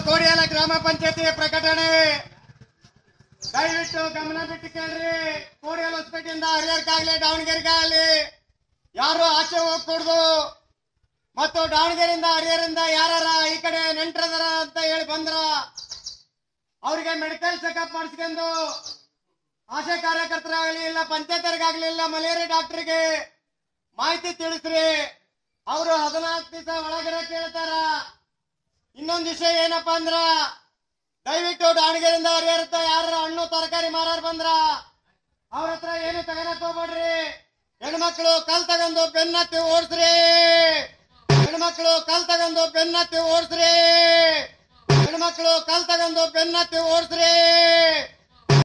ಕೋಡಿಯಾಲ ಗ್ರಾಮ ಪಂಚಾಯತಿ ಪ್ರಕಟಣೆ ದಯವಿಟ್ಟು ಗಮನ ಬಿಟ್ಟು ಕೇಳ್ರಿ ಕೋಡಿಯಾಲ ಹೊಸಪೇಟೆಯಿಂದ ಹರಿಹರಕ್ಕಾಗ್ಲಿ ದಾವಣಗೆರೆಗಾಗಲಿ ಯಾರು ಆಚೆ ಹೋಗ್ಕೂಡ್ದು ಮತ್ತು ದಾವಣಗೆರೆಯಿಂದ ಹರಿಹರಿಂದ ಯಾರ ಈ ಕಡೆ ನೆಂಟ್ರದಾರ ಅಂತ ಹೇಳಿ ಬಂದ್ರ ಅವ್ರಿಗೆ ಮೆಡಿಕಲ್ ಚೆಕಪ್ ಮಾಡಿಸ್ಕೊಂಡು ಆಶಾ ಕಾರ್ಯಕರ್ತರಾಗಲಿ ಇಲ್ಲ ಪಂಚಾಯತರಿಗಾಗ್ಲಿ ಇಲ್ಲ ಮಲೇರಿಯಾ ಡಾಕ್ಟರ್ಗೆ ಮಾಹಿತಿ ತಿಳಿಸ್ರಿ ಅವರು ಹದಿನಾಲ್ಕು ದಿವಸ ಒಳಗಡೆ ಕೇಳ್ತಾರ ಇನ್ನೊಂದ್ ವಿಷಯ ಏನಪ್ಪಾ ಅಂದ್ರ ದಯವಿಟ್ಟು ದಾವಣಗೆರೆಯಿಂದ ಹರಿಹರತ್ತ ಯಾರ ಹಣ್ಣು ತರಕಾರಿ ಮಾರಾರ್ ಬಂದ್ರ ಅವ್ರ ಹತ್ರ ಏನು ತಗೊಳಕ್ ಹೋಗ್ಬೇಡ್ರಿ ಹೆಣ್ಮಕ್ಳು ಕಲ್ ತಗೊಂಡು ಬೆನ್ನತ್ತಿ ಓಡಿಸ್ರಿ ಹೆಣ್ಮಕ್ಳು ಕಲ್ ತಗೊಂಡು ಬೆನ್ನತ್ತಿ ಓಡಿಸ್ರಿ ಹೆಣ್ಮಕ್ಳು ಕಲ್ ತಗೊಂಡು ಬೆನ್ನತ್ತಿ ಓಡಿಸ್ರಿ